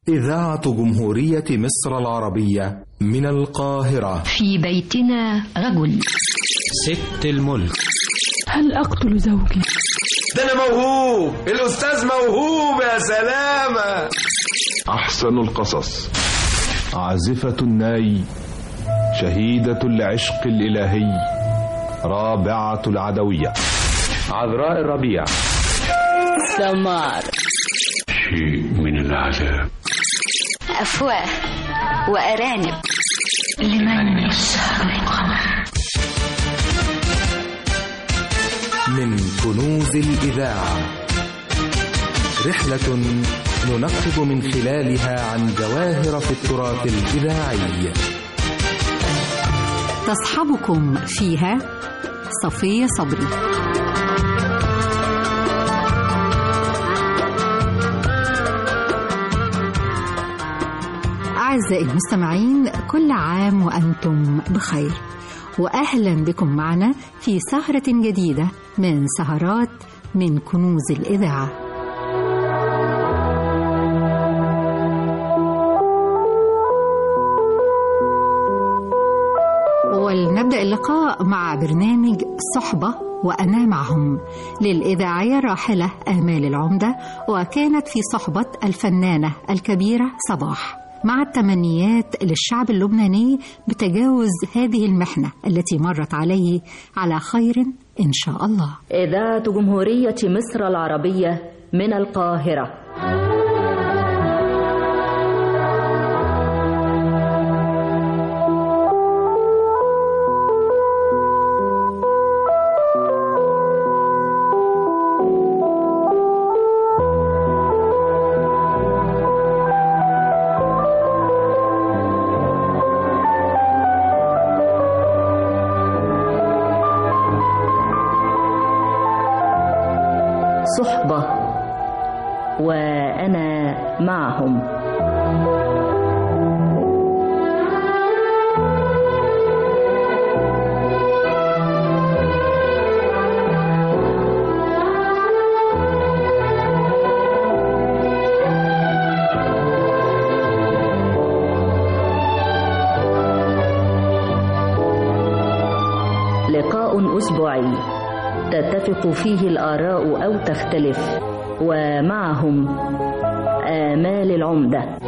إذاعة جمهورية مصر العربية من القاهرة في بيتنا رجل ست الملك هل أقتل زوجي؟ ده أنا موهوب الأستاذ موهوب يا سلامة أحسن القصص عازفة الناي شهيدة العشق الإلهي رابعة العدوية عذراء الربيع سمار شيء من العذاب أفواه وأرانب لمن يسهر القمر من كنوز الإذاعة رحلة ننقب من خلالها عن جواهر في التراث الإذاعي تصحبكم فيها صفية صبري أعزائي المستمعين كل عام وأنتم بخير وأهلا بكم معنا في سهرة جديدة من سهرات من كنوز الإذاعة ولنبدأ اللقاء مع برنامج صحبة وأنا معهم للإذاعية الراحلة آمال العمدة وكانت في صحبة الفنانة الكبيرة صباح مع التمنيات للشعب اللبناني بتجاوز هذه المحنة التي مرت عليه على خير إن شاء الله إذاعة جمهورية مصر العربية من القاهرة صحبة وأنا معهم لقاء أسبوعي تتفق فيه الآراء أو تختلف ومعهم آمال العمدة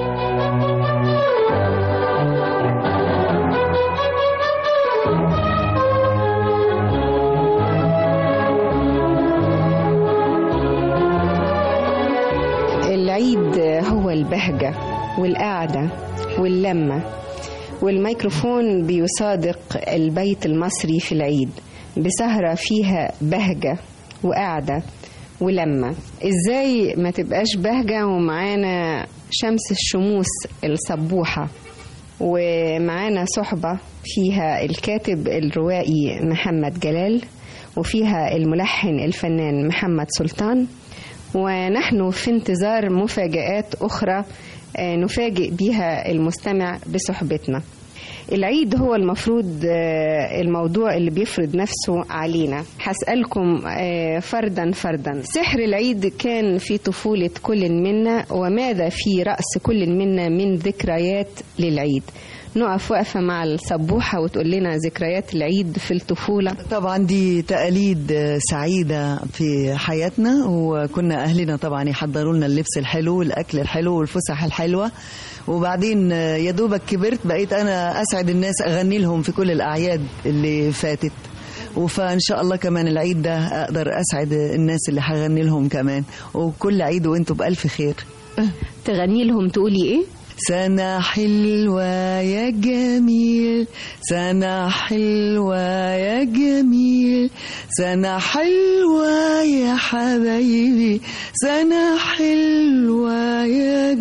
العيد هو البهجة والقعدة واللمة والميكروفون بيصادق البيت المصري في العيد بسهرة فيها بهجة وقعدة ولمة ازاي ما تبقاش بهجة ومعانا شمس الشموس الصبوحة ومعانا صحبة فيها الكاتب الروائي محمد جلال وفيها الملحن الفنان محمد سلطان ونحن في انتظار مفاجآت أخرى نفاجئ بها المستمع بصحبتنا العيد هو المفروض الموضوع اللي بيفرض نفسه علينا هسألكم فردا فردا سحر العيد كان في طفولة كل منا وماذا في رأس كل منا من ذكريات للعيد نقف وقفة مع الصبوحة وتقول لنا ذكريات العيد في الطفولة طبعا دي تقاليد سعيدة في حياتنا وكنا أهلنا طبعا يحضروا لنا اللبس الحلو والأكل الحلو والفسح الحلوة وبعدين يا دوبك كبرت بقيت أنا أسعد الناس أغني لهم في كل الأعياد اللي فاتت وفان شاء الله كمان العيد ده اقدر اسعد الناس اللي هغني لهم كمان وكل عيد وانتم بالف خير تغني لهم تقولي ايه سنة حلوة يا جميل سنة حلوة يا جميل سنة حلوة يا حبايبي سنة حلوة يا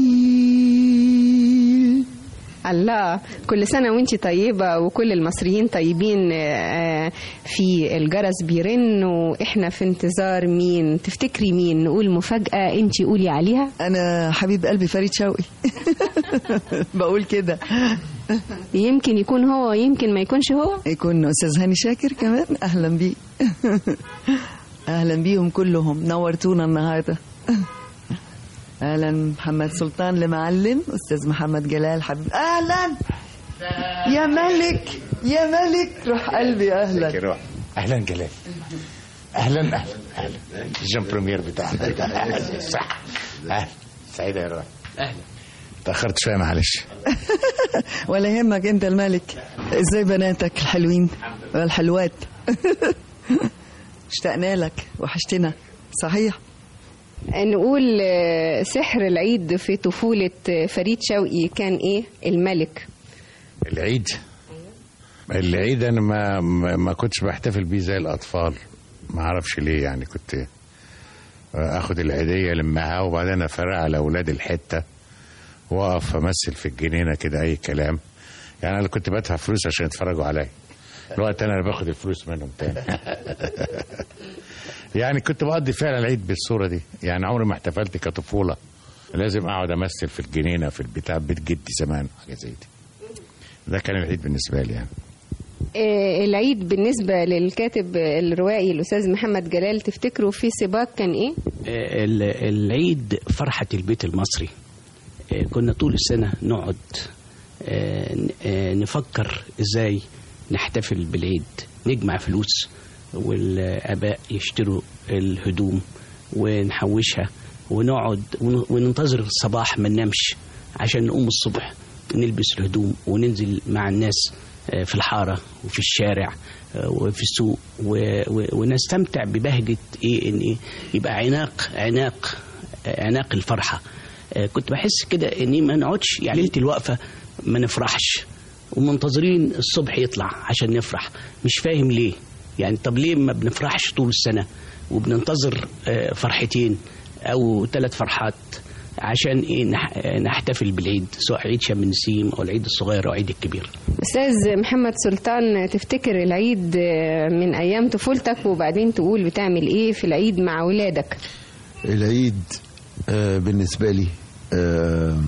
جميل الله كل سنة وانت طيبة وكل المصريين طيبين في الجرس بيرن واحنا في انتظار مين تفتكري مين نقول مفاجأة انت قولي عليها انا حبيب قلبي فريد شوقي بقول كده يمكن يكون هو يمكن ما يكونش هو يكون استاذ هاني شاكر كمان اهلا بيه اهلا بيهم كلهم نورتونا النهارده اهلا محمد سلطان المعلم استاذ محمد جلال حبيب اهلا يا ملك يا ملك روح قلبي اهلا روح اهلا جلال اهلا اهلا اهلا الجون بريمير بتاعنا صح اهلا سعيده يا روح اهلا تاخرت شويه معلش ولا يهمك انت الملك ازاي بناتك الحلوين الحلوات اشتقنا لك وحشتنا صحيح نقول آه، سحر العيد في طفولة آه، فريد شوقي كان ايه الملك العيد العيد انا ما ما ما كنتش بحتفل بيه زي الاطفال ما اعرفش ليه يعني كنت اخد العيديه لمها وبعدين افرقها على اولاد الحته واقف امثل في الجنينه كده اي كلام يعني انا كنت بدفع فلوس عشان يتفرجوا عليا الوقت انا باخد الفلوس منهم تاني يعني كنت بقضي فعلا العيد بالصوره دي يعني عمري ما احتفلت كطفوله لازم اقعد امثل في الجنينه في البتاع بيت جدي زمان حاجه زي دي ده كان العيد بالنسبه لي يعني آه، العيد بالنسبة للكاتب الروائي الأستاذ محمد جلال تفتكروا في سباق كان ايه؟ ال- العيد فرحة البيت المصري آه، كنا طول السنة نقعد آه، ن- آه، نفكر ازاي نحتفل بالعيد نجمع فلوس والآباء يشتروا الهدوم ونحوشها ونقعد ون- وننتظر الصباح ما ننامش عشان نقوم الصبح نلبس الهدوم وننزل مع الناس آه، في الحارة وفي الشارع آه، وفي السوق و- و- ونستمتع ببهجة ايه ان ايه يبقى عناق عناق آه، عناق الفرحة آه، كنت بحس كده اني ما نقعدش يعني ليلة الوقفة ما نفرحش ومنتظرين الصبح يطلع عشان نفرح مش فاهم ليه يعني طب ليه ما بنفرحش طول السنة وبننتظر آه، فرحتين او ثلاث فرحات عشان ايه نح- نحتفل بالعيد سواء عيد شم النسيم او العيد الصغير او العيد الكبير أستاذ محمد سلطان تفتكر العيد آه، من أيام طفولتك وبعدين تقول بتعمل ايه في العيد مع ولادك العيد آه، بالنسبة لي آه،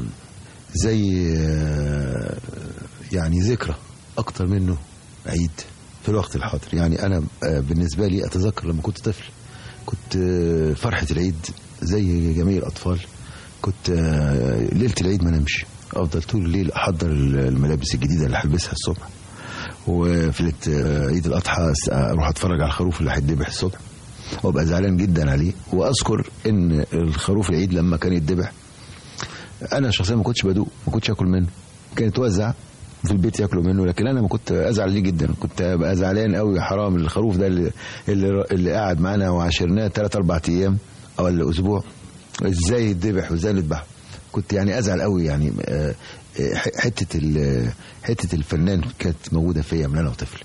زي آه، يعني ذكرى أكتر منه عيد في الوقت الحاضر يعني أنا آه، بالنسبة لي أتذكر لما كنت طفل كنت آه، فرحة العيد زي جميع الأطفال كنت آه، ليلة العيد ما نمشي أفضل طول الليل أحضر الملابس الجديدة اللي هلبسها الصبح وفي ليلة آه، عيد الأضحى أروح أتفرج على الخروف اللي هيتذبح الصبح وابقى زعلان جدا عليه واذكر ان الخروف العيد لما كان يتذبح انا شخصيا ما كنتش بدوق ما كنتش اكل منه كان يتوزع في البيت ياكلوا منه لكن انا ما كنت ازعل ليه جدا كنت ابقى زعلان قوي حرام الخروف ده اللي اللي, اللي قاعد معانا وعاشرناه ثلاث اربع ايام او الاسبوع ازاي يتذبح وازاي نذبحه كنت يعني ازعل قوي يعني آه، آه، حته ال- حته الفنان كانت موجوده فيا من انا وطفل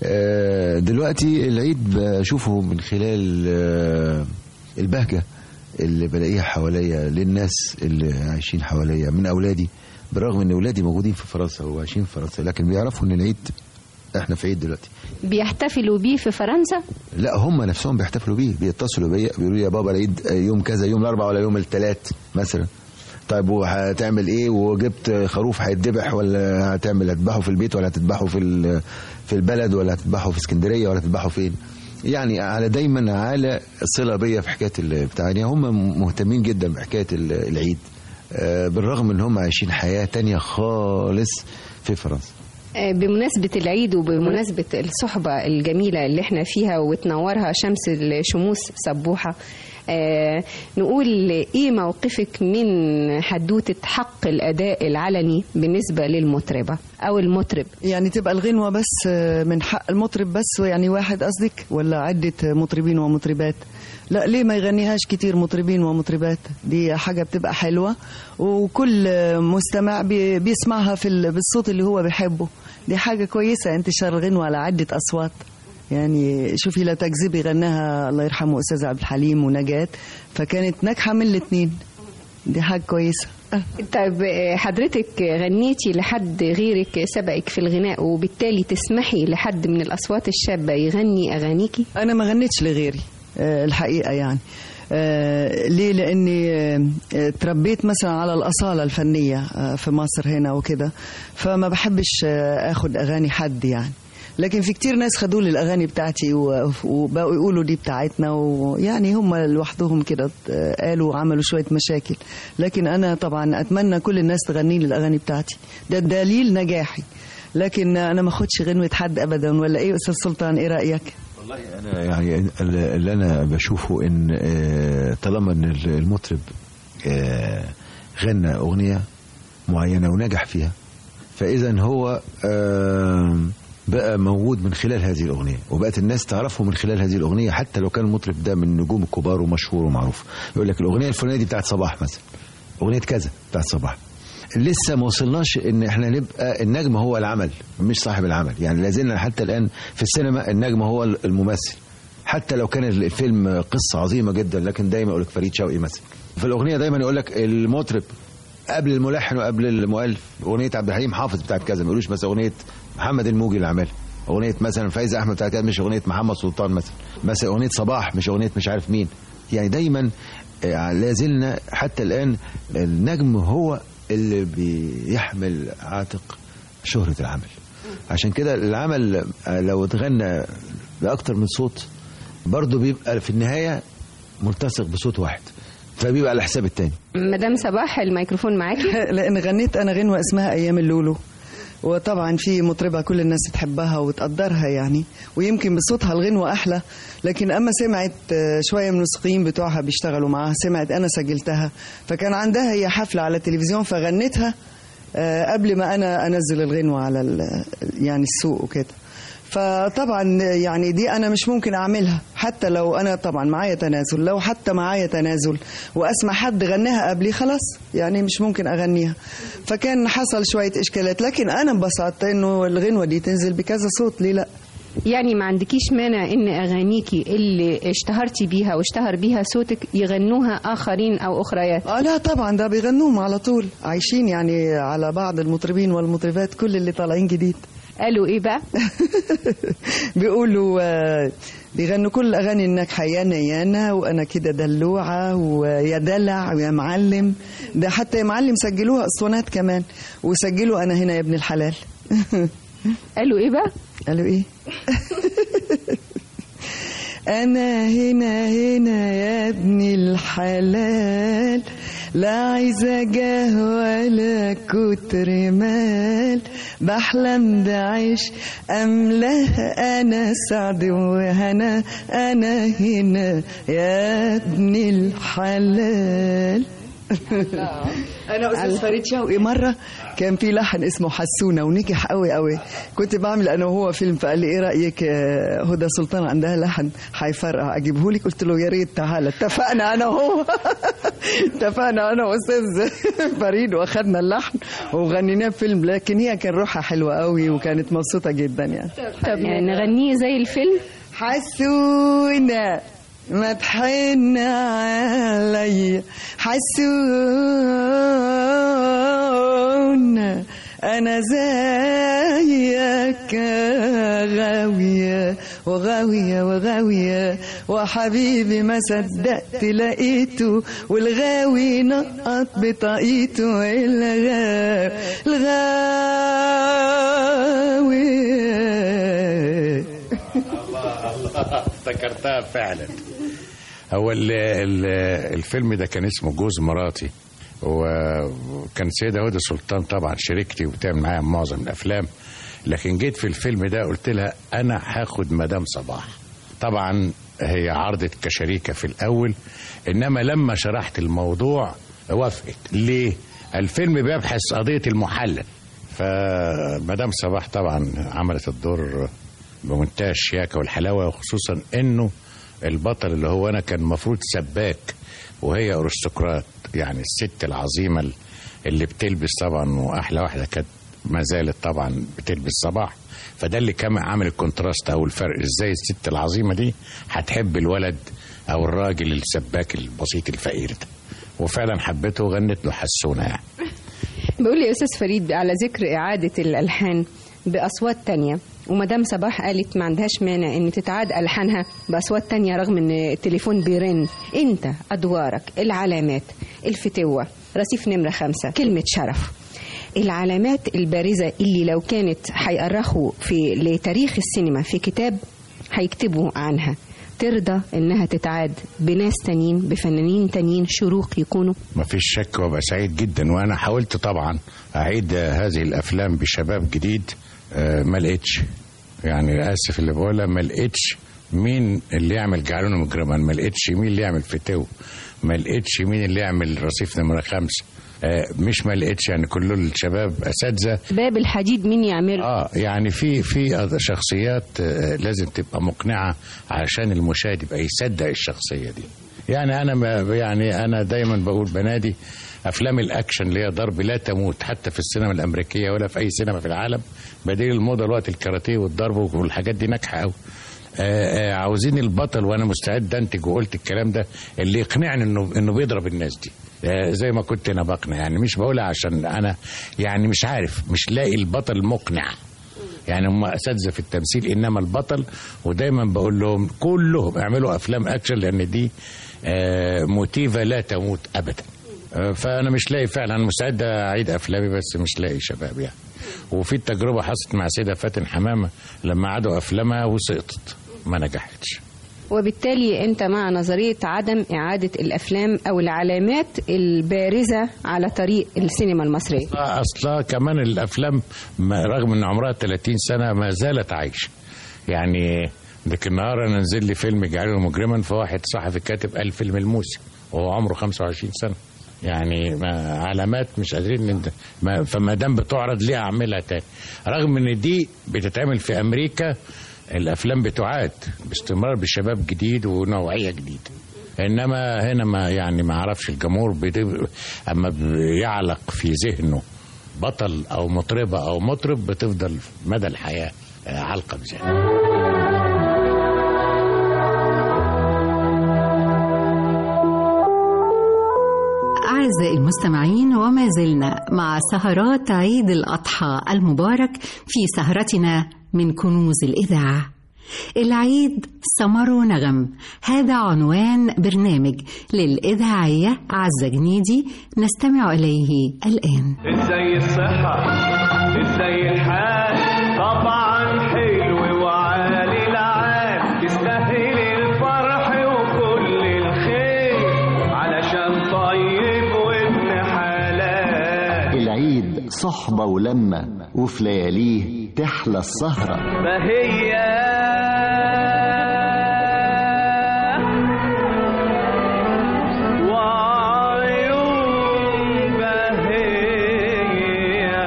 آه، دلوقتي العيد بشوفه من خلال آه، البهجه اللي بلاقيها حواليا للناس اللي عايشين حواليا من اولادي بالرغم ان اولادي موجودين في فرنسا وعايشين في فرنسا لكن بيعرفوا ان العيد احنا في عيد دلوقتي بيحتفلوا بيه في فرنسا لا هم نفسهم بيحتفلوا بيه بيتصلوا بيا بيقولوا لي يا بابا العيد يوم كذا يوم الاربعاء ولا يوم الثلاث مثلا طيب وهتعمل ايه وجبت خروف هيتذبح ولا هتعمل هتذبحه في البيت ولا هتذبحه في ال- في البلد ولا هتذبحه في اسكندريه ولا هتذبحه فين يعني على دايما على صله بيا في حكايه ال- بتاع يعني هم مهتمين جدا بحكايه ال- العيد آه، بالرغم ان هم عايشين حياه تانية خالص في فرنسا آه، بمناسبة العيد وبمناسبة الصحبة الجميلة اللي احنا فيها وتنورها شمس الشموس سبوحة آه، نقول ايه موقفك من حدوتة حق الأداء العلني بالنسبة للمطربة أو المطرب يعني تبقى الغنوة بس من حق المطرب بس يعني واحد قصدك ولا عدة مطربين ومطربات لا ليه ما يغنيهاش كتير مطربين ومطربات دي حاجة بتبقى حلوة وكل مستمع بي- بيسمعها في ال- بالصوت اللي هو بيحبه دي حاجة كويسة انتشار الغنوة على عدة أصوات يعني شوفي لا تكذبي غناها الله يرحمه أستاذ عبد الحليم ونجاة فكانت ناجحة من الاتنين دي حاجة كويسة طيب آه، حضرتك غنيتي لحد غيرك سبقك في الغناء وبالتالي تسمحي لحد من الأصوات الشابة يغني أغانيكي انا ما غنيتش لغيري آه، الحقيقه يعني آه، ليه لاني آه، اتربيت مثلا على الاصاله الفنيه آه، في مصر هنا وكده فما بحبش آه، اخد اغاني حد يعني لكن في كتير ناس خدوا لي الاغاني بتاعتي و- وبقوا يقولوا دي بتاعتنا ويعني هم لوحدهم كده قالوا وعملوا شويه مشاكل لكن انا طبعا اتمنى كل الناس تغني لي الاغاني بتاعتي ده دليل نجاحي لكن انا ما اخدش غنوه حد ابدا ولا ايه استاذ سلطان ايه رايك والله انا يعني اللي انا بشوفه ان آه، طالما ان المطرب آه، غنى اغنيه معينه ونجح فيها فاذا هو آه، بقى موجود من خلال هذه الاغنيه وبقت الناس تعرفه من خلال هذه الاغنيه حتى لو كان المطرب ده من النجوم الكبار ومشهور ومعروف يقول لك الاغنيه الفلانيه دي بتاعت صباح مثلا اغنيه كذا بتاعت صباح لسه ما وصلناش ان احنا نبقى النجم هو العمل مش صاحب العمل يعني لازلنا حتى الان في السينما النجم هو الممثل حتى لو كان الفيلم قصه عظيمه جدا لكن دايما يقول لك فريد شوقي مثلا في الاغنيه دايما يقول لك المطرب قبل الملحن وقبل المؤلف اغنيه عبد الحليم حافظ بتاعت كذا ما يقولوش مثلا اغنيه محمد الموجي اللي عملها اغنيه مثلا فايزه احمد بتاعت كذا مش اغنيه محمد سلطان مثلا مثلا اغنيه صباح مش اغنيه مش عارف مين يعني دايما آه، لازلنا حتى الان النجم هو اللي بيحمل عاتق شهرة العمل عشان كده العمل آه، لو اتغنى بأكتر من صوت برضه بيبقى في النهاية ملتصق بصوت واحد فبيبقى على حساب التاني مدام صباح الميكروفون معاكي لان غنيت انا غنوه اسمها ايام اللولو وطبعا في مطربه كل الناس تحبها وتقدرها يعني ويمكن بصوتها الغنوه احلى لكن اما سمعت آه، شويه من الموسيقيين بتوعها بيشتغلوا معاها سمعت انا سجلتها فكان عندها هي حفله على التلفزيون فغنتها آه، قبل ما انا انزل الغنوه على ال- يعني السوق وكده فطبعا يعني دي انا مش ممكن اعملها حتى لو انا طبعا معايا تنازل لو حتى معايا تنازل واسمع حد غناها قبلي خلاص يعني مش ممكن اغنيها فكان حصل شويه اشكالات لكن انا انبسطت انه الغنوه دي تنزل بكذا صوت ليه لا يعني ما عندكيش مانع ان اغانيكي اللي اشتهرتي بيها واشتهر بيها صوتك يغنوها اخرين او اخريات اه لا طبعا ده بيغنوهم على طول عايشين يعني على بعض المطربين والمطربات كل اللي طالعين جديد قالوا ايه بقى بيقولوا آه، بيغنوا كل الاغاني الناجحه يانا يانا وانا كده دلوعه ويا دلع ويا معلم ده حتى يا معلم سجلوها اسطوانات كمان وسجلوا انا هنا يا ابن الحلال قالوا ايه بقى قالوا ايه انا هنا هنا يا ابن الحلال لا عايزة جاه ولا كتر مال بحلم بعيش أملاه أنا سعد وهنا أنا هنا يا ابن الحلال انا استاذ فريد شوقي مره كان في لحن اسمه حسونه ونجح قوي قوي كنت بعمل انا وهو فيلم فقال لي ايه رايك آه، هدى سلطان عندها لحن هيفرقع اجيبه لك قلت له يا ريت تعالى اتفقنا انا وهو اتفقنا انا واستاذ فريد واخدنا اللحن وغنيناه في فيلم لكن هي كان روحها حلوه قوي وكانت مبسوطه جدا يعني طب يعني نغنيه زي الفيلم حسونة ما تحن علي حسونة أنا زيك غاوية وغاوية وغاوية وحبيبي ما صدقت لقيته والغاوي نقط بطاقيته الغاوي الغاوي افتكرتها فعلا هو ال ال الفيلم ده كان اسمه جوز مراتي وكان سيدة هدى سلطان طبعا شريكتي وبتعمل معايا معظم الافلام لكن جيت في الفيلم ده قلت لها انا هاخد مدام صباح طبعا هي عرضت كشريكه في الاول انما لما شرحت الموضوع وافقت ليه الفيلم بيبحث قضيه المحلل فمدام صباح طبعا عملت الدور بمنتهى الشياكه والحلاوه وخصوصا انه البطل اللي هو انا كان المفروض سباك وهي ارستقراط يعني الست العظيمه اللي بتلبس طبعا واحلى واحده كانت ما زالت طبعا بتلبس صباح فده اللي كان عامل الكونتراست او الفرق ازاي الست العظيمه دي هتحب الولد او الراجل السباك البسيط الفقير ده وفعلا حبته وغنت له حسونه يعني بقول لي يا استاذ فريد على ذكر اعاده الالحان باصوات تانية ومدام صباح قالت ما عندهاش مانع ان تتعاد الحانها باصوات تانية رغم ان التليفون بيرن انت ادوارك العلامات الفتوه رصيف نمره خمسة كلمه شرف العلامات البارزة اللي لو كانت هيأرخوا في لتاريخ السينما في كتاب هيكتبوا عنها ترضى انها تتعاد بناس تانيين بفنانين تانيين شروق يكونوا ما فيش شك وابقى سعيد جدا وانا حاولت طبعا اعيد هذه الافلام بشباب جديد آه، ما لقيتش يعني اسف اللي بقولها ما لقيتش مين اللي يعمل جعلونه مجرما ما لقيتش مين اللي يعمل فتو ما لقيتش مين اللي يعمل رصيف نمره خمسة آه، مش ما لقيتش يعني كل الشباب اساتذه باب الحديد مين يعمله اه يعني في في شخصيات آه، لازم تبقى مقنعه عشان المشاهد يبقى يصدق الشخصيه دي يعني انا ما يعني انا دايما بقول بنادي افلام الاكشن اللي هي ضرب لا تموت حتى في السينما الامريكيه ولا في اي سينما في العالم بديل الموضه الوقت الكاراتيه والضرب والحاجات دي ناجحه قوي آه، آه، عاوزين البطل وانا مستعد انتج وقلت الكلام ده اللي يقنعني انه انه بيضرب الناس دي آه، زي ما كنت انا بقنع يعني مش بقولها عشان انا يعني مش عارف مش لاقي البطل مقنع يعني هم اساتذه في التمثيل انما البطل ودايما بقول لهم كلهم اعملوا افلام اكشن لان دي آه، موتيفا لا تموت ابدا آه، فانا مش لاقي فعلا انا مستعد اعيد افلامي بس مش لاقي شباب يعني وفي التجربه حصلت مع سيده فاتن حمامه لما عادوا افلامها وسقطت ما نجحتش وبالتالي انت مع نظرية عدم اعادة الافلام او العلامات البارزة على طريق السينما المصرية اصلا كمان الافلام ما- رغم ان عمرها 30 سنه ما زالت عايشه يعني ذاك النهار انا نزل لي فيلم جعله مجرما فواحد صحفي كاتب قال فيلم الموسم وهو عمره 25 سنه يعني ما علامات مش قادرين نند... ما فما دام بتعرض ليه اعملها تاني رغم ان دي بتتعمل في امريكا الافلام بتعاد باستمرار بشباب جديد ونوعيه جديده انما هنا ما يعني ما اعرفش الجمهور بت... اما بيعلق في ذهنه بطل او مطربه او مطرب بتفضل مدى الحياه آه، علقه بذهنه أعزائي المستمعين وما زلنا مع سهرات عيد الأضحى المبارك في سهرتنا من كنوز الإذاعة العيد ثمر ونغم هذا عنوان برنامج للإذاعية عزة جنيدي نستمع إليه الآن ازاي الصحة ازاي الحال طبعا حلو وعالي العال تستاهل الفرح وكل الخير علشان طيب وابن حلال العيد صحبة ولمة وفي لياليه تحلى السهرة فهي وعيون بهية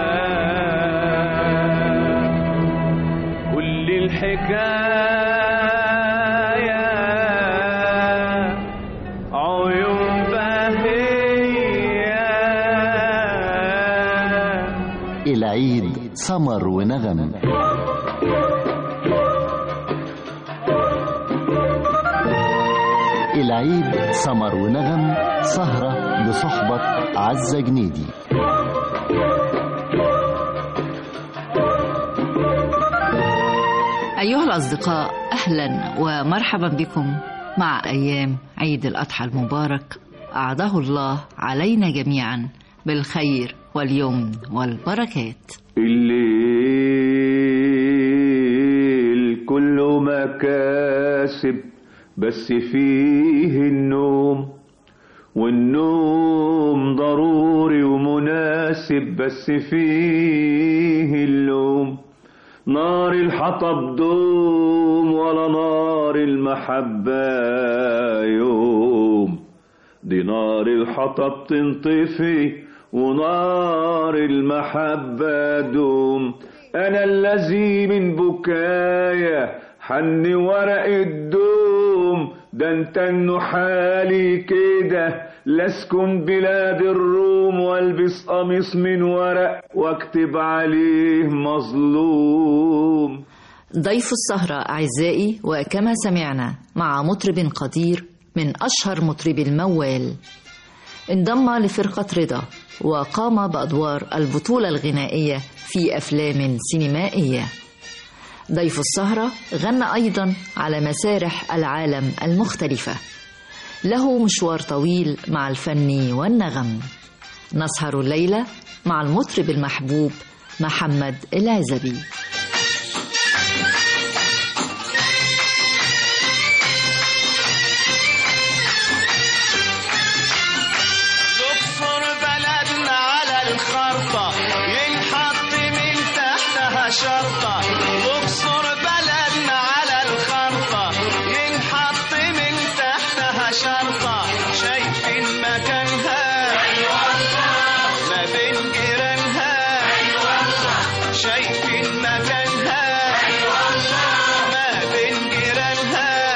كل الحكاية عيون بهية العيد سمر ونغم العيد سمر ونغم سهرة بصحبة عزة جنيدي أيها الأصدقاء أهلا ومرحبا بكم مع أيام عيد الأضحى المبارك أعاده الله علينا جميعا بالخير واليمن والبركات الليل كله مكاسب بس فيه النوم والنوم ضروري ومناسب بس فيه اللوم نار الحطب دوم ولا نار المحبة يوم دي نار الحطب تنطفي ونار المحبة دوم أنا الذي من بكايا حن ورق الدوم ده انت انه حالي كده لاسكن بلاد الروم والبس قميص من ورق واكتب عليه مظلوم ضيف السهرة أعزائي وكما سمعنا مع مطرب قدير من أشهر مطربي الموال انضم لفرقة رضا وقام بأدوار البطولة الغنائية في أفلام سينمائية ضيف السهرة غنى أيضا على مسارح العالم المختلفة له مشوار طويل مع الفن والنغم نسهر الليلة مع المطرب المحبوب محمد العزبي اقصر بلدنا على الخرطة ينحط من تحتها شرطة اقصر بلدنا على الخرطة ينحط من تحتها شرطة شايفين مكانها ما بين جيرانها شايفين مكانها ما بين جيرانها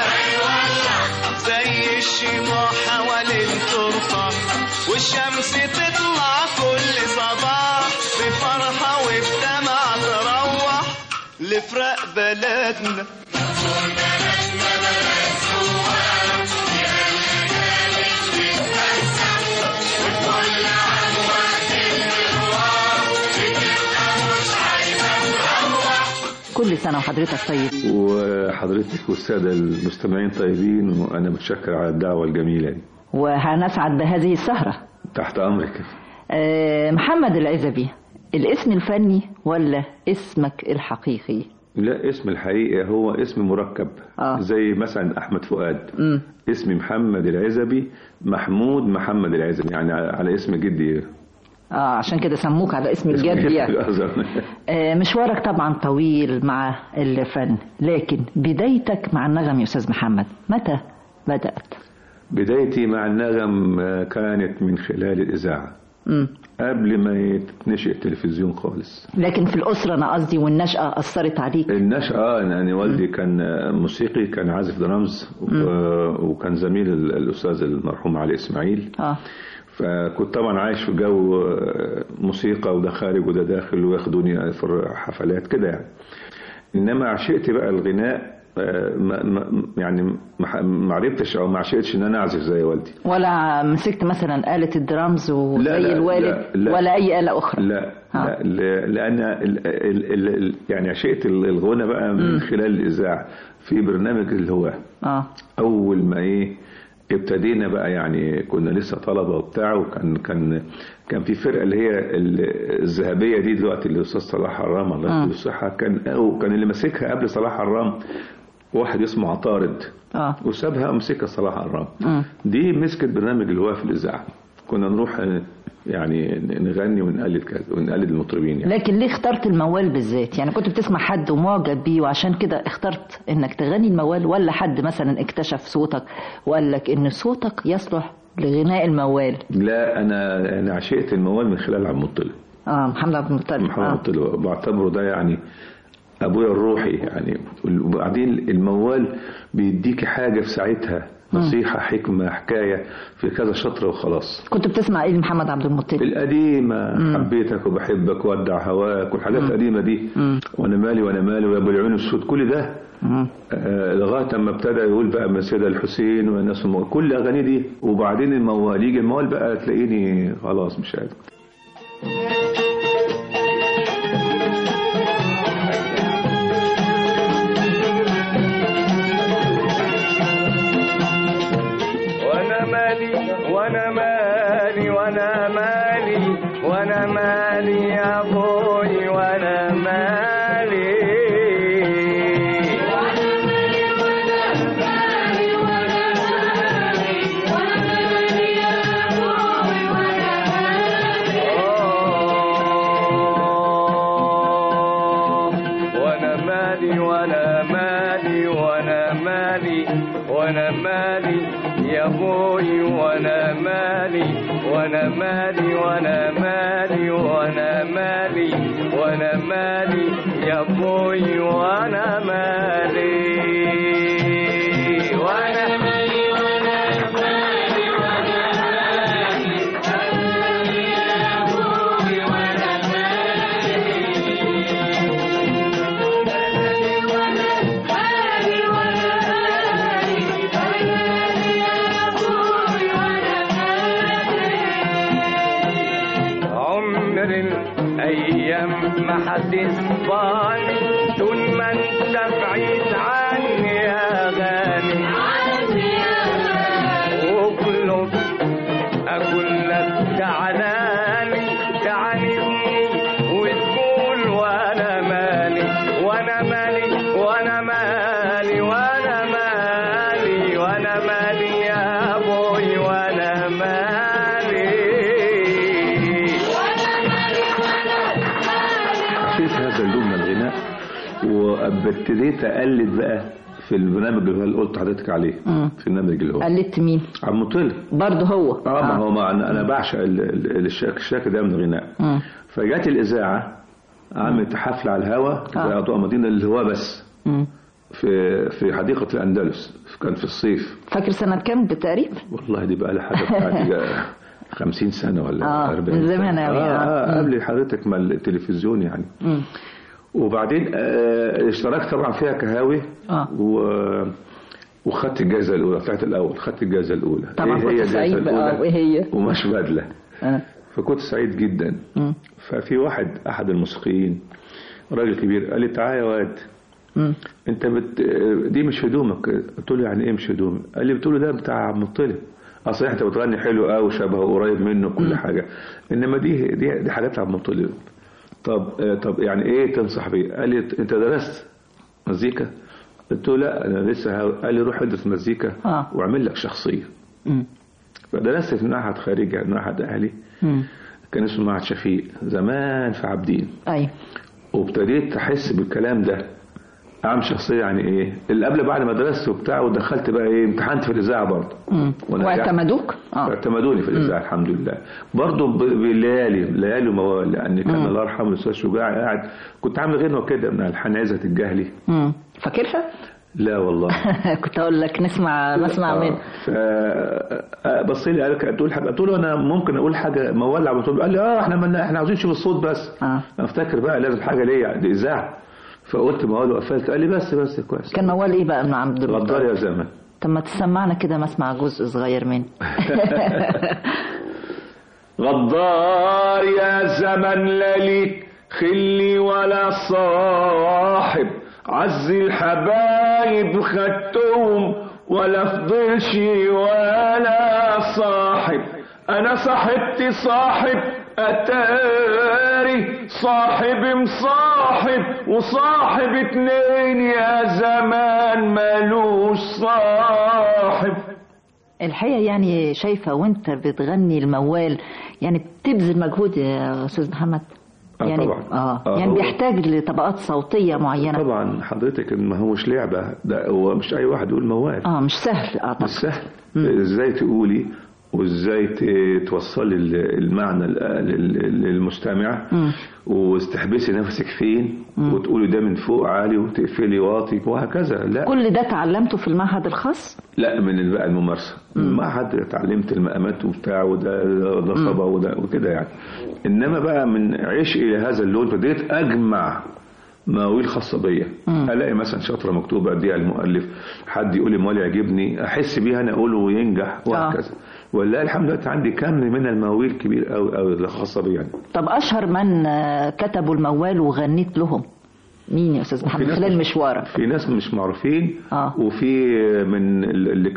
زي الشموع حوالين التربة والشمس تطلع كل صباح بفرحة وبدمع تروح لفرق بلدنا كل سنة وحضرتك طيب وحضرتك والسادة المستمعين طيبين وأنا متشكر على الدعوة الجميلة دي وهنسعد بهذه السهرة تحت أمرك آه، محمد العزبي الاسم الفني ولا اسمك الحقيقي لا اسم الحقيقة هو اسم مركب آه. زي مثلا أحمد فؤاد مم. اسمي محمد العزبي محمود محمد العزبي يعني على اسم جدي اه عشان كده سموك على اسم الجد يعني آه، مشوارك طبعا طويل مع الفن لكن بدايتك مع النغم يا استاذ محمد متى بدأت بدايتي مع النغم آه، كانت من خلال الإذاعة مم. قبل ما يتنشئ التلفزيون خالص لكن في الأسرة أنا قصدي والنشأة أثرت عليك النشأة يعني والدي كان موسيقي كان عازف درامز و- وكان زميل ال- الأستاذ المرحوم علي إسماعيل اه فكنت طبعا عايش في جو آه، موسيقى وده خارج وده داخل وياخدوني في حفلات كده يعني انما عشقت بقى الغناء آه، ما ما يعني ما ما عرفتش او ما عشقتش ان انا اعزف زي والدي ولا مسكت مثلا آلة الدرامز وزي لا، لا، الوالد لا، لا. ولا أي آلة أخرى لا لا ل- لان ال ال ال ال يعني عشقت ال- الغنى بقى مم. من خلال الاذاعه في برنامج الهواه اه اول ما ايه ابتدينا بقى يعني كنا لسه طلبه وبتاع وكان كان كان في فرقه اللي هي ال- الذهبيه دي دلوقتي الاستاذ صلاح حرام الله آه. يديله الصحه كان أو كان اللي ماسكها قبل صلاح حرام واحد اسمه عطارد اه وسابها ومسكها صلاح حرام مم. دي مسكت برنامج الهواء في الاذاعه كنا نروح آه، يعني نغني ونقلد كذا ونقلد المطربين يعني لكن ليه اخترت الموال بالذات يعني كنت بتسمع حد ومعجب بيه وعشان كده اخترت انك تغني الموال ولا حد مثلا اكتشف صوتك وقال لك ان صوتك يصلح لغناء الموال لا انا انا عشقت الموال من خلال عبد المطلب اه محمد عبد المطلب محمد آه. عبد المطلب بعتبره ده يعني ابويا الروحي يعني وبعدين الموال بيديكي حاجه في ساعتها نصيحه حكمه حكايه في كذا شطره وخلاص كنت بتسمع ايه لمحمد عبد المطلب القديمة حبيتك وبحبك ودع هواك والحاجات القديمة دي وانا مالي وانا مالي ويا ابو العيون السود كل ده آه لغايه اما ابتدى يقول بقى من سيدة الحسين والناس المو... كل اغاني دي وبعدين الموال يجي الموال بقى تلاقيني خلاص مش قادر وانا مالي وانا مالي وانا مالي وانا مالي يا ابوي وانا مالي وانا مالي وانا مالي وانا مالي وانا مالي يا ابوي وانا مالي وانا مالي وانا مالي وانا مالي وانا مالي يا ابوي وانا مالي وانا مالي وانا مالي وانا مالي يا ابوي وانا عمر الايام ما هتسبقني طول ما انت بعيد عني يا غالي وكله اقول لك تعالالي تعالي حبيت هذا اللون من الغناء وابتديت اقلد بقى في البرنامج اللي هو قلت حضرتك عليه مم. في البرنامج اللي هو قلدت مين عم مطل برضه هو اه ما هو ما انا أنا بعشق ال- ال- الشك الشك ده من الغناء مم. فجات الاذاعه عملت حفله على الهوا في اضواء مدينه الهواء بس مم. في في حديقه الاندلس كان في الصيف فاكر سنة كام بالتقريب والله دي بقى لها حاجه بتاعتي 50 سنه ولا آه، 40 من زمان سنة. أوي، آه, آه. آه قبل حضرتك ما التلفزيون يعني مم. وبعدين آه اشتركت طبعا فيها كهاوي آه. و وخدت الجائزه الاولى طلعت الاول خدت الجائزه الاولى طبعا كنت الجائزة سعيد بقى الأولى؟ وايه هي ومش بدله آه. فكنت سعيد جدا مم. ففي واحد احد الموسيقيين راجل كبير قال لي تعالى يا واد مم. انت بت... دي مش هدومك قلت له يعني ايه مش هدومي قال لي بتقول له ده بتاع عم مطلب اصل انت بتغني حلو قوي شبهه قريب منه كل حاجه انما دي دي دي حاجات عم مطلب طب آه، طب يعني ايه تنصح بيه قال لي انت درست مزيكا قلت له لا انا لسه ها- قال لي روح ادرس مزيكا آه. واعمل لك شخصيه مم. فدرست في معهد خارجي معهد اهلي مم. كان اسمه معهد شفيق زمان في عابدين ايوه وابتديت احس بالكلام ده اعمل شخصيه يعني ايه اللي قبل بعد ما درست وبتاع ودخلت بقى ايه امتحنت في الاذاعه برضه مم. ونجحت. واعتمدوك اه اعتمدوني في الاذاعه الحمد لله برضه ب- بليالي ليالي وموال لان كان مم. الله يرحمه الاستاذ شجاع قاعد كنت عامل غنوه كده من الحان عزت الجهلي مم. فاكرها لا والله كنت اقول لك نسمع نسمع منه ف بص لي قال لك تقول حاجه قلت له انا ممكن اقول حاجه موال على طول قال لي اه احنا من احنا عاوزين نشوف الصوت بس آه. انا افتكر بقى لازم حاجه ليا دي اذاعه فقلت موال وقفلت قال لي بس بس كويس كان موال ايه بقى من عبد غدار المطلب يا زمن طب ما تسمعنا كده مسمع جزء صغير منه غدار يا زمن لا ليك خلي ولا صاحب عز الحبايب خدتهم ولا فضلش ولا صاحب انا صاحبتي صاحب اتاري صاحب مصاحب وصاحب اتنين يا زمان ملوش صاحب الحقيقة يعني شايفة وانت بتغني الموال يعني بتبذل مجهود يا استاذ محمد آه يعني طبعا. اه آه يعني هو- بيحتاج لطبقات صوتية معينة طبعا حضرتك ما هوش لعبه ده هو مش اي واحد يقول موال اه مش سهل اعتقد مش سهل ازاي تقولي وازاي ت- توصلي ال- المعنى ل- لل- للمستمع مم. واستحبسي نفسك فين وتقولي ده من فوق عالي وتقفلي واطي وهكذا لا كل ده تعلمته في المعهد الخاص لا من بقى الممارسه المعهد اتعلمت المقامات وبتاع وده ده صبا وده وكده يعني انما بقى من عشقي لهذا اللون بديت اجمع مواويل خاصه بيا الاقي مثلا شطره مكتوبه اديها المؤلف حد يقول لي موال يعجبني احس بيها انا اقوله وينجح وهكذا والله الحمد لله عندي كم من المواويل كبير قوي قوي خاصه بيا يعني طب اشهر من آه، كتبوا الموال وغنيت لهم مين يا استاذ محمد ناس خلال مش- مشوارك في ناس مش معروفين آه. وفي من اللي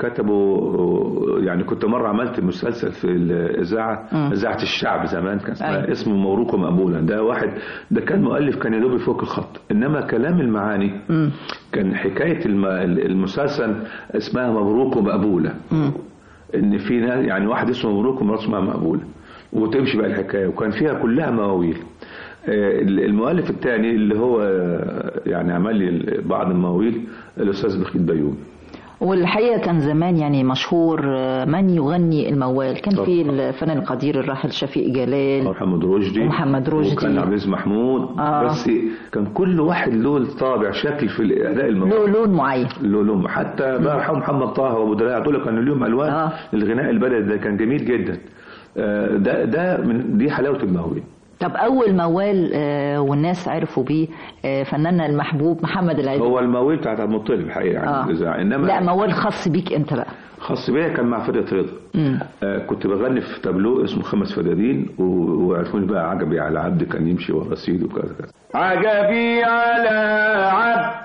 كتبوا يعني كنت مرة عملت مسلسل في الإذاعة مم. إذاعة الشعب زمان كان اسمها أيوة. اسمه مبروك ومقبولا ده واحد ده كان مؤلف كان يدوب يفك الخط إنما كلام المعاني مم. كان حكاية الم- المسلسل اسمها مبروك ومقبولة مم. ان في ناس يعني واحد اسمه مبروك ومراته اسمها مقبوله وتمشي بقى الحكايه وكان فيها كلها مواويل آه، المؤلف الثاني اللي هو آه، يعني عمل لي بعض المواويل الاستاذ بخيت بيومي والحقيقة كان زمان يعني مشهور آه، من يغني الموال كان في الفنان القدير الراحل شفيق جلال محمد رشدي ومحمد رشدي. وكان عبد العزيز محمود آه. بس كان كل واحد له طابع شكل في الاداء الموال له لون معين له لون حتى الله يرحمه محمد طه وابو دراع دول كانوا لهم الوان آه. الغناء البلدي ده كان جميل جدا آه، ده ده من دي حلاوه المواويل طب أول موال آه، والناس عرفوا بيه آه، فناننا المحبوب محمد العيد هو المواويل بتاعت عبد المطلب الحقيقه يعني آه. الإذاعة. انما لا موال خاص بيك أنت بقى خاص بيا كان مع فرقه رضا مم. آه كنت بغني في تابلو اسمه خمس فدادين و- وعرفوني بقى عجبي على عبد كان يمشي ورا سيده وكذا كذا عجبي على عبد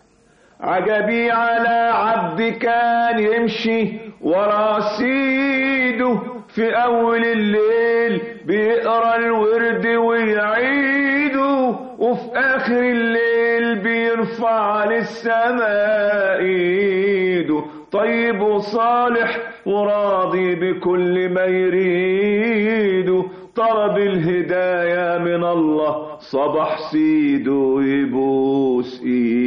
عجبي على عبد كان يمشي ورا سيده في أول الليل بيقرا الورد ويعيده وفي آخر الليل بيرفع للسماء ايده طيب وصالح وراضي بكل ما يريده طلب الهداية من الله صبح سيده يبوس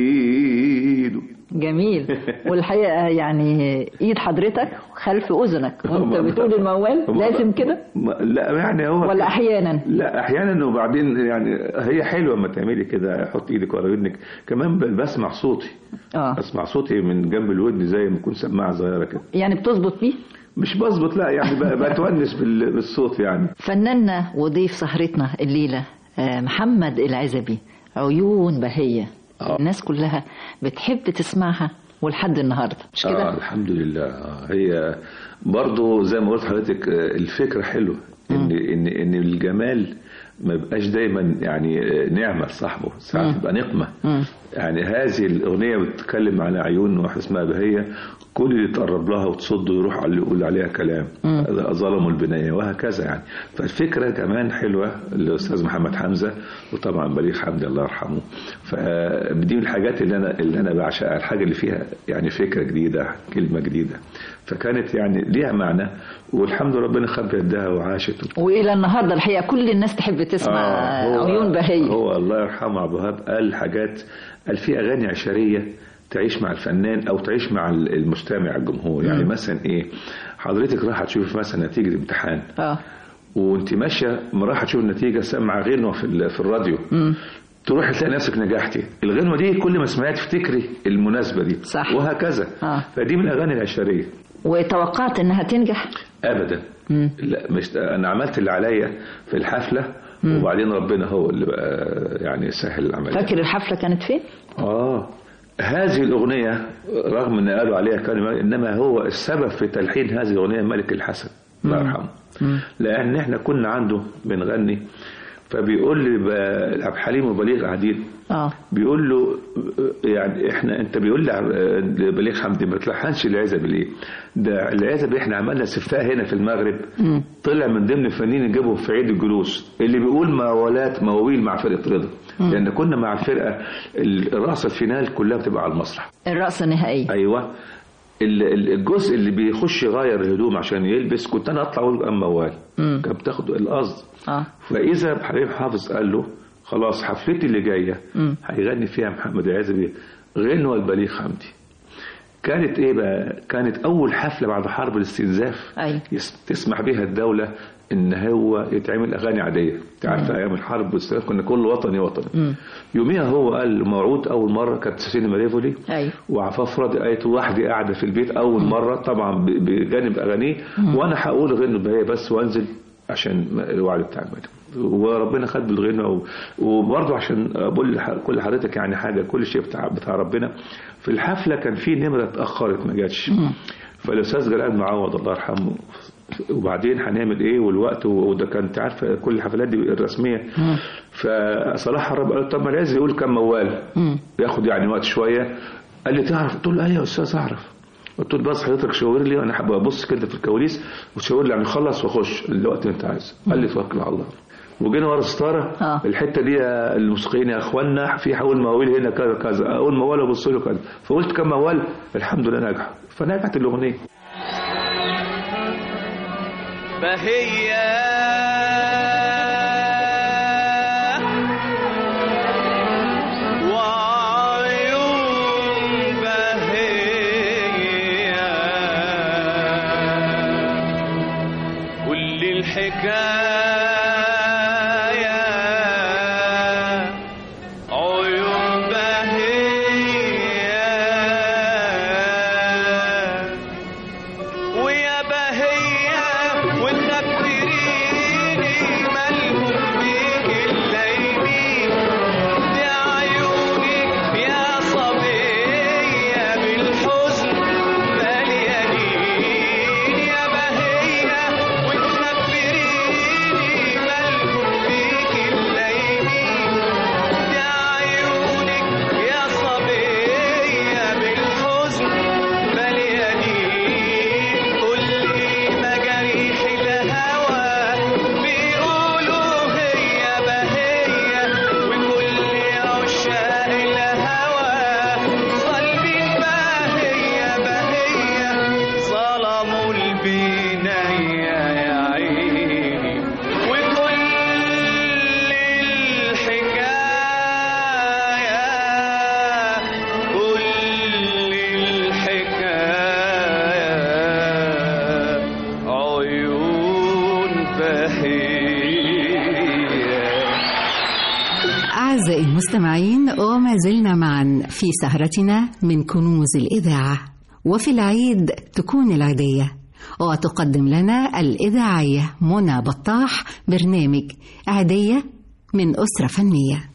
ايده جميل والحقيقة يعني ايد حضرتك خلف اذنك وانت بتقول الموال لازم كده ما- لا يعني هو ولا احيانا لا احيانا وبعدين يعني هي حلوه لما تعملي كده حط ايدك ورا ودنك كمان ب- بسمع صوتي اه اسمع صوتي من جنب الودن زي ما يكون سماعه صغيره كده يعني بتظبط بيه مش بظبط لا يعني ب- بتونس بال- بالصوت يعني فناننا وضيف سهرتنا الليلة آه، محمد العزبي عيون بهية الناس كلها بتحب تسمعها ولحد النهاردة مش اه كده الحمد لله آه هي برضو زي ما قلت لحضرتك آه، الفكره حلوه ان ان ان الجمال ما يبقاش دايما يعني آه، نعمه لصاحبه ساعات مم. تبقى نقمه مم. يعني هذه الأغنية بتتكلم على عيون واحدة اسمها بهية كل اللي تقرب لها وتصد ويروح على اللي يقول عليها كلام مم. هذا ظلموا البناية وهكذا يعني فالفكرة كمان حلوة الأستاذ محمد حمزة وطبعا بليغ حمدي الله يرحمه فدي من الحاجات اللي أنا اللي أنا بعشقها الحاجة اللي فيها يعني فكرة جديدة كلمة جديدة فكانت يعني ليها معنى والحمد لله ربنا خد بيدها وعاشت وإلى النهاردة الحقيقة كل الناس تحب تسمع آه، هو- عيون بهية هو الله يرحمه عبد الوهاب قال حاجات قال في اغاني عشريه تعيش مع الفنان او تعيش مع المستمع الجمهور يعني مم. مثلا ايه حضرتك رايحه تشوف مثلا نتيجه امتحان اه وانت ماشيه ما رايحه تشوف النتيجه سامعه غنوه في ال- في الراديو مم. تروحي تلاقي نفسك نجحتي الغنوه دي كل ما سمعت تفتكري المناسبه دي صح. وهكذا آه. فدي من الاغاني العشريه وتوقعت انها تنجح ابدا مم. لا مش انا عملت اللي عليا في الحفله وبعدين ربنا هو اللي بقى يعني سهل العمليه فاكر الحفلة كانت فين؟ آه هذه الأغنية رغم أن قالوا عليها كلمة إنما هو السبب في تلحين هذه الأغنية ملك الحسن الله يرحمه لأن إحنا كنا عنده بنغني فبيقول لي ب- عبد الحليم وبليغ قاعدين اه بيقول له يعني احنا انت بيقول لي عب- بليغ حمدي ما تلحنش العزب ليه؟ ده العزب احنا عملنا استفتاء هنا في المغرب مم. طلع من ضمن الفنانين اللي جابوا في عيد الجلوس اللي بيقول موالات مواويل مع فرقه رضا مم. لان كنا مع الفرقه الرأس الفينال كلها بتبقى على المسرح الرأس النهائية ايوه ال- ال- الجزء اللي بيخش يغير الهدوم عشان يلبس كنت انا اطلع اقول ام موال مم. كانت بتاخد القصد اه فاذا حبيب حافظ قال له خلاص حفلتي اللي جايه مم. هيغني فيها محمد العزبي غنوه البليغ حمدي كانت ايه بقى كانت اول حفله بعد حرب الاستنزاف ايوه يس- تسمح بها الدوله ان هو يتعمل اغاني عاديه انت عارف ايام الحرب والاستنزاف كنا كل وطني وطني مم. يوميها هو قال موعود اول مره كانت سينما ريفولي ايوه وعفاف راضي قالت وحدي قاعده في البيت اول مره طبعا ب- بجانب اغانيه وانا هقول غنوا بهي بس وانزل عشان الوعد بتاع المدن وربنا خد بالغنى و- وبرضه عشان اقول لح- كل حضرتك يعني حاجه كل شيء بتاع بتاع ربنا في الحفله كان في نمره اتاخرت ما جاتش فالاستاذ جلال معوض الله يرحمه وبعدين هنعمل ايه والوقت وده كان انت عارف كل الحفلات دي الرسميه فصلاح الرب قال طب ما لازم يقول كم موال ياخد يعني وقت شويه قال لي تعرف قلت له ايوه يا استاذ اعرف قلت له بس حضرتك شاور لي وانا حابب ابص كده في الكواليس وتشاور لي يعني خلص واخش الوقت اللي انت عايزه قال لي توكل على الله وجينا ورا ستاره الحته دي يا الموسيقيين يا اخوانا في حول مواويل هنا كذا كذا اول موال ابص له كذا فقلت كم موال الحمد لله نجح فنجحت الاغنيه بهية وعيون بهية كل الحكاية عيون بهية ويا بهية وتكبري أعزائي المستمعين وما زلنا معا في سهرتنا من كنوز الإذاعة وفي العيد تكون العيدية وتقدم لنا الإذاعية منى بطاح برنامج عيدية من أسرة فنية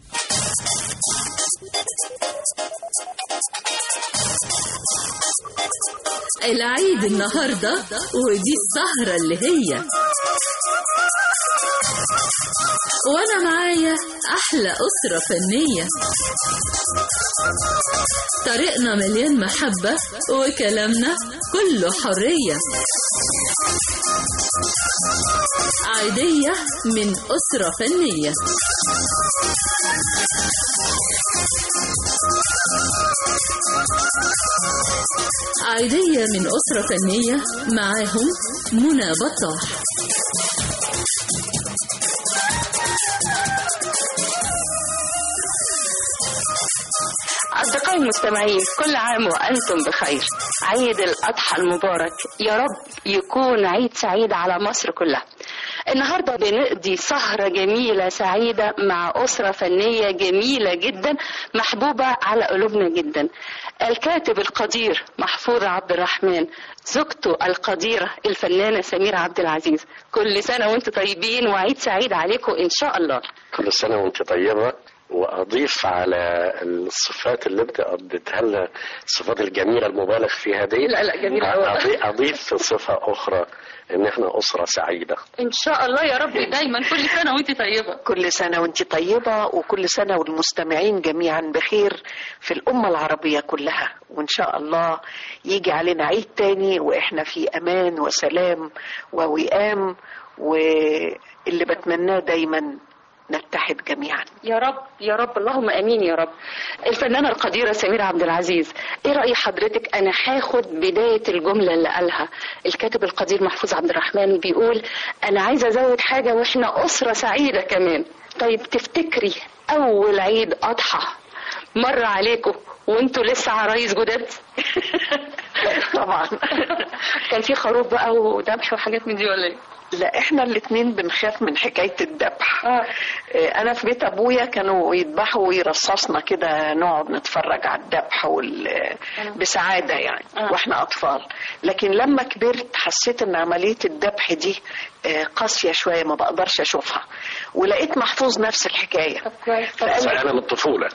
العيد النهاردة ودي السهرة اللي هي وأنا معايا أحلى أسرة فنية طريقنا مليان محبة وكلامنا كله حرية عيدية من أسرة فنية عيدية من أسرة فنية معاهم منى بطاح أصدقائي المستمعين كل عام وأنتم بخير عيد الأضحى المبارك يا رب يكون عيد سعيد على مصر كلها النهاردة بنقضي سهرة جميلة سعيدة مع أسرة فنية جميلة جدا محبوبة على قلوبنا جدا الكاتب القدير محفوظ عبد الرحمن زوجته القديرة الفنانة سميرة عبد العزيز كل سنة وانتم طيبين وعيد سعيد عليكم إن شاء الله كل سنة وانت طيبة واضيف على الصفات اللي انت اديتها لنا الصفات الجميله المبالغ فيها دي لا لا جميله قوي أضيف, اضيف صفه اخرى ان احنا اسره سعيده ان شاء الله يا رب دايما كل سنه وانت طيبه كل سنة وانت طيبة وكل سنة والمستمعين جميعا بخير في الأمة العربية كلها وإن شاء الله يجي علينا عيد تاني وإحنا في أمان وسلام ووئام واللي بتمناه دايما نتحد جميعا يا رب يا رب اللهم امين يا رب الفنانه القديره سميرة عبد العزيز ايه راي حضرتك انا هاخد بدايه الجمله اللي قالها الكاتب القدير محفوظ عبد الرحمن بيقول انا عايزه ازود حاجه واحنا اسره سعيده كمان طيب تفتكري اول عيد اضحى مر عليكم وانتوا لسه عرايس جداد طبعا كان في خروف بقى وذبح وحاجات من دي ولا ايه لا احنا الاتنين بنخاف من حكاية الذبح آه. انا في بيت ابويا كانوا يذبحوا ويرصصنا كده نقعد نتفرج على الذبح وال... بسعادة يعني آه. واحنا اطفال لكن لما كبرت حسيت ان عملية الذبح دي قاسية شوية ما بقدرش اشوفها ولقيت محفوظ نفس الحكاية بس انا من الطفولة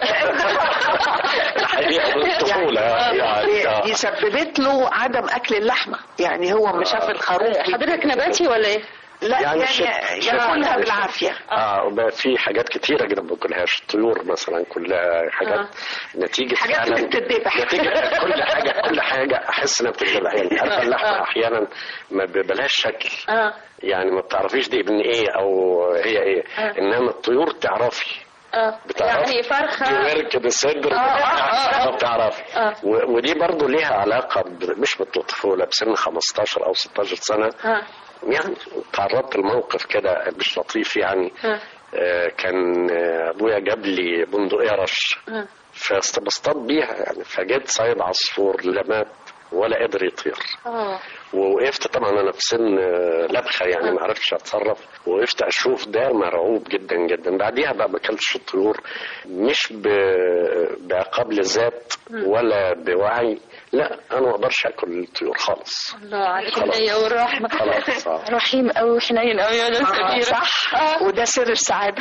الحقيقة من الطفولة يعني, يعني دي سببت له عدم اكل اللحمة يعني هو ما شاف الخروف حضرتك نباتي ولا ايه؟ لا يعني يعني, شت- يعني شت- ياكلها بالعافية اه وبقى في حاجات كتيرة جدا ما باكلهاش الطيور مثلا كلها حاجات آه. نتيجة حاجات فعلا بتتذبح. نتيجة كل حاجة كل حاجة أحس إنها بتتذبح يعني عارفة اللحمة أحيانا ما بيبقالهاش شكل اه يعني ما بتعرفيش دي ابن إيه أو هي إيه آه. إنما الطيور تعرفي اه بتعرفي يعني فرخه دي ورك بالصدر آه، آه، آه. ما بتعرفي آه. و- ودي برضو ليها علاقة ب- مش بالطفولة بسن 15 أو 16 سنة اه يعني تعرضت لموقف كده مش لطيف يعني اه آه، كان آه، ابويا جاب لي بندقية رش اه فاستبسطت بيها يعني فجيت صيد عصفور لا مات ولا قدر يطير اه ووقفت طبعا انا في سن آه، لبخه يعني ما عرفتش اتصرف وقفت اشوف ده مرعوب جدا جدا بعديها بقى ما اكلتش الطيور مش ب- بعقاب للذات ولا بوعي لا انا ما اقدرش اكل الطيور خالص الله على خلاص. الحنية والرحمة خلاص آه. رحيم قوي وحنين قوي يا ناس آه، كبيرة صح آه. وده سر السعادة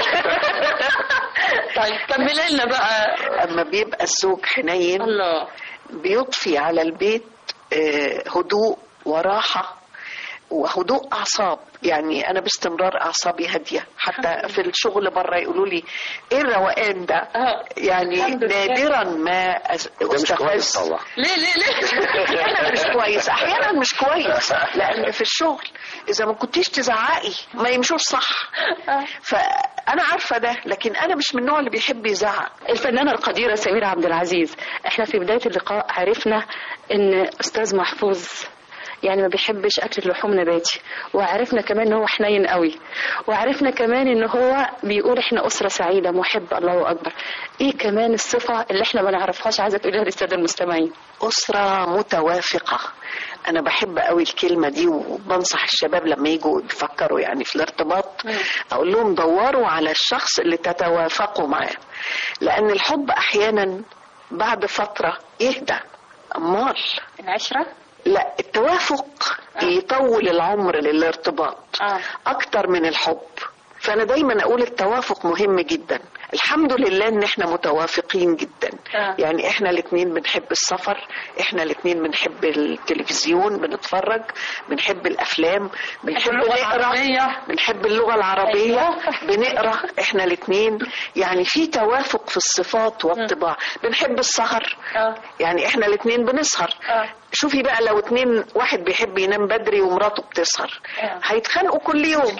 طيب كملي لنا بقى اما بيبقى الزوج حنين الله بيضفي على البيت آه، هدوء وراحة وهدوء أعصاب يعني أنا باستمرار أعصابي هادية حتى في الشغل بره يقولوا لي إيه الروقان ده يعني الحمد لله. نادرا ما أس- وده مش كويس أستفز طبعا ليه ليه ليه احيانا مش كويس احيانا مش كويس لان في الشغل اذا ما كنتيش تزعقي ما يمشوش صح فانا عارفه ده لكن انا مش من النوع اللي بيحب يزعق الفنانة القديرة سميرة عبد العزيز احنا في بداية اللقاء عرفنا ان استاذ محفوظ يعني ما بيحبش اكل اللحوم نباتي وعرفنا كمان ان هو حنين قوي وعرفنا كمان ان هو بيقول احنا اسره سعيده محبه الله اكبر ايه كمان الصفه اللي احنا ما نعرفهاش عايزه تقوليها للساده المستمعين أسرة متوافقة أنا بحب قوي الكلمة دي وبنصح الشباب لما يجوا يفكروا يعني في الارتباط أقول لهم دوروا على الشخص اللي تتوافقوا معاه لأن الحب أحيانا بعد فترة يهدى أمال العشره لا التوافق يطول العمر للارتباط أكتر من الحب فأنا دايما أقول التوافق مهم جدا الحمد لله ان احنا متوافقين جدا آه. يعني احنا الاثنين بنحب السفر احنا الاثنين بنحب التلفزيون بنتفرج بنحب الافلام بنحب اللغة نقرا العربية. بنحب اللغه العربيه أيوة. بنقرا احنا الاثنين يعني في توافق في الصفات والطباع بنحب السهر يعني احنا الاثنين بنسهر شوفي بقى لو اتنين واحد بيحب ينام بدري ومراته بتسهر هيتخانقوا كل يوم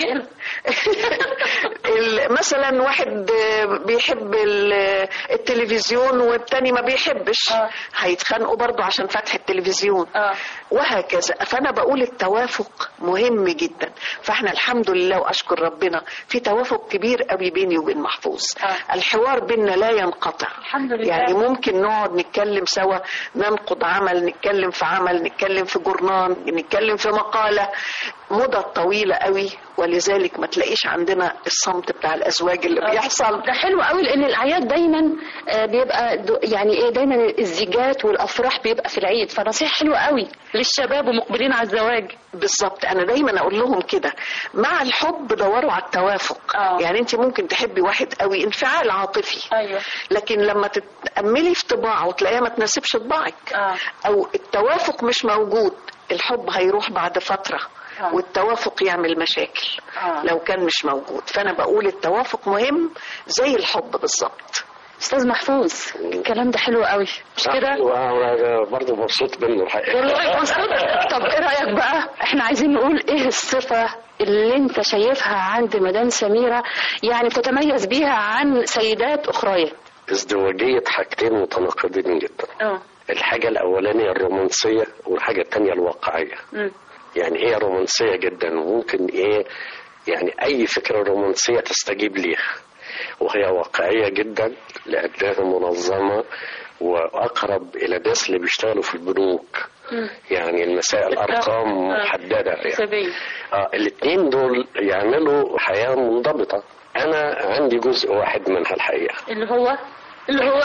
ال- مثلا واحد بيحب ال- التلفزيون والتاني ما بيحبش هيتخانقوا برضو عشان فتح التلفزيون وهكذا فانا بقول التوافق مهم جدا فاحنا الحمد لله واشكر ربنا في توافق كبير قوي بيني وبين محفوظ الحوار بيننا لا ينقطع الحمد لله. يعني ممكن نقعد نتكلم سوا ننقد عمل نتكلم في عمل نتكلم في جورنان نتكلم في مقالة مدة طويلة قوي ولذلك ما تلاقيش عندنا الصمت بتاع الأزواج اللي بيحصل ده حلو قوي لان الاعياد دايما آه، بيبقى دو- يعني ايه دايما الزيجات والافراح بيبقى في العيد فنصيحه حلوه قوي للشباب ومقبلين على الزواج بالظبط انا دايما اقول لهم كده مع الحب دوروا على التوافق آه. يعني انت ممكن تحبي واحد قوي انفعال عاطفي ايوه لكن لما تتاملي في طباعه وتلاقيها ما تناسبش طباعك او التوافق مش موجود الحب هيروح بعد فتره آه. والتوافق يعمل مشاكل آه. لو كان مش موجود فانا بقول التوافق مهم زي الحب بالظبط استاذ محفوظ الكلام ده حلو قوي مش كده وانا برضه مبسوط منه الحقيقه والله مبسوط طب ايه رايك بقى احنا عايزين نقول ايه الصفه اللي انت شايفها عند مدام سميره يعني بتتميز بيها عن سيدات اخرى ازدواجيه حاجتين متناقضين جدا اه الحاجه الاولانيه الرومانسيه والحاجه الثانيه الواقعيه يعني هي رومانسيه جدا وممكن ايه يعني اي فكره رومانسيه تستجيب ليها وهي واقعيه جدا لانها منظمه واقرب الى الناس اللي بيشتغلوا في البنوك يعني المسائل ارقام محدده يعني حسابيه اه الاثنين دول يعملوا حياه منضبطه انا عندي جزء واحد منها الحقيقه اللي هو اللي هو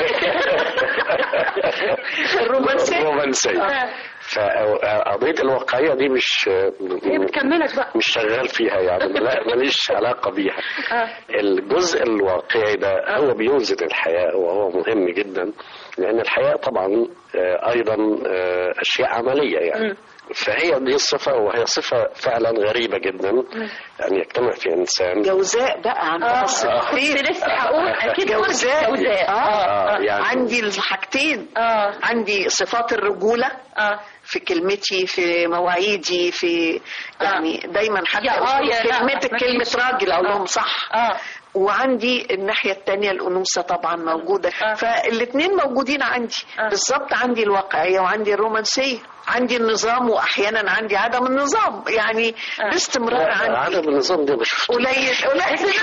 الرومانسيه الرومانسيه فقضيه الواقعيه دي مش هي بتكملك بقى مش شغال فيها يعني لا ماليش علاقه بيها اه الجزء الواقعي ده هو بيوزن الحياة وهو مهم جدا لأن الحياة طبعا آه، أيضا آه، أشياء عملية يعني فهي دي الصفة وهي صفة فعلا غريبة جدا أن يجتمع في إنسان جوزاء بقى عن آه. الصفتين كنت لسه هقول أكيد جوزاء جوزاء. آه. آه، يعني- عندي الحاجتين اه عندي صفات الرجولة اه في كلمتي في مواعيدي في يعني دايما حتى يا آه يا لا، كلمتك ما كلمة فيش. راجل أقول لهم آه. صح اه وعندي الناحية التانية الأنوثة طبعا موجودة فالاتنين موجودين عندي بالظبط عندي الواقعية وعندي الرومانسية عندي النظام وأحيانا عندي عدم النظام يعني باستمرار لا، عندي عدم النظام ده مش قليل قليل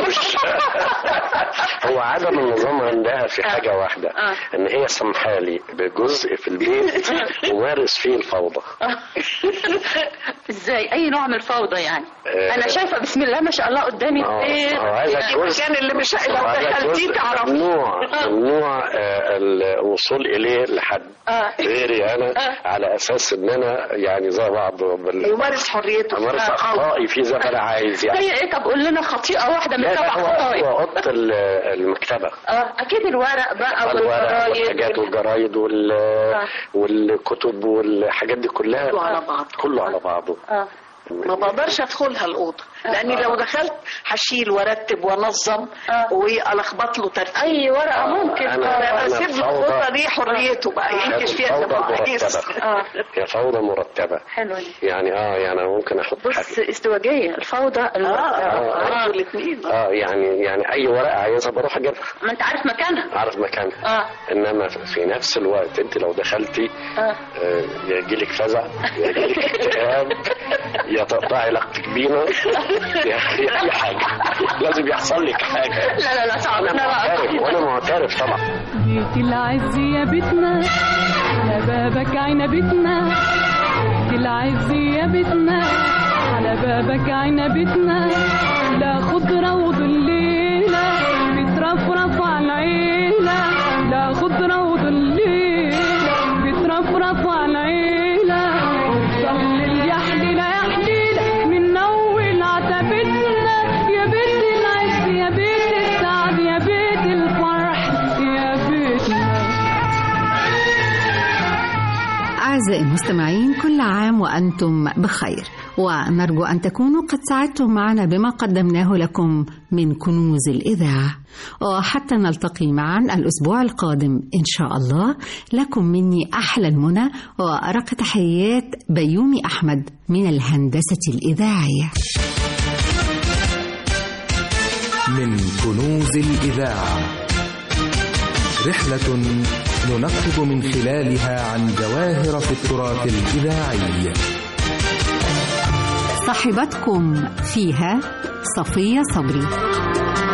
هو عدم النظام عندها في حاجة واحدة إن هي سمحالي بجزء في البيت أمارس فيه الفوضى ازاي اي نوع من الفوضى يعني آه. انا شايفه بسم الله ما شاء الله قدامي آه، البيت آه، هذا يعني جزء- المكان اللي مش لو هذا دخلتيه جزء تعرف ممنوع ممنوع آه، الوصول إليه لحد اه غيري أنا على أساس إن أنا يعني زي بعض بال... يمارس حريته أمارس آه. أخطائي في زي ما أنا عايز يعني زي ايه طب قول لنا خطيئه واحده من لا، سبع هو خطايا هو أوضة ال- المكتبة اه اكيد الورق بقى الورق والجرايد والحاجات وال- والجرايد وال... آه. والكتب والحاجات دي كلها كله على بعض كله على بعضه اه ما بقدرش ادخلها الاوضه لاني لو دخلت هشيل وارتب وانظم والخبط له ترتيب اي ورقه ممكن أنا- أنا بسيب له فوضى. الخطه دي حريته بقى ينكش فيها زي فوضى ما هو عايز مرتبة هي فوضى مرتبة حلوه دي يعني اه يعني أنا ممكن احط بص حاجة ازدواجيه الفوضى المرتبه آه. الاثنين اه يعني يعني اي ورقة عايزها بروح اجيبها ما انت عارف مكانها اعرف مكانها اه انما في نفس الوقت انت لو دخلتي اه آه، يجي لك فزع يجي لك اكتئاب يا تقطعي علاقتك بينا يا يا اي حاجه لازم يحصل لك حاجه لا لا لا صعب انا معترف وانا معترف طبعا بيت العز يا بيتنا على بابك عنبتنا بيت العز يا بيتنا على بابك عنبتنا لا خضرة وظليلة بترفرف على العيلة لا خضرة وظليلة بترفرف على العيلة ضل يا حليلة يا حليلة من أول عتبتنا يا بيت العز يا بيت السعد يا بيت الفرح يا بيتنا أعزائي المستمعين كل عام وأنتم بخير ونرجو أن تكونوا قد سعدتم معنا بما قدمناه لكم من كنوز الإذاعة وحتى نلتقي معا الأسبوع القادم إن شاء الله لكم مني أحلى المنى وأرق تحيات بيومي أحمد من الهندسة الإذاعية من كنوز الإذاعة رحلة ننقب من خلالها عن جواهر في التراث الإذاعي صاحبتكم فيها صفية صبري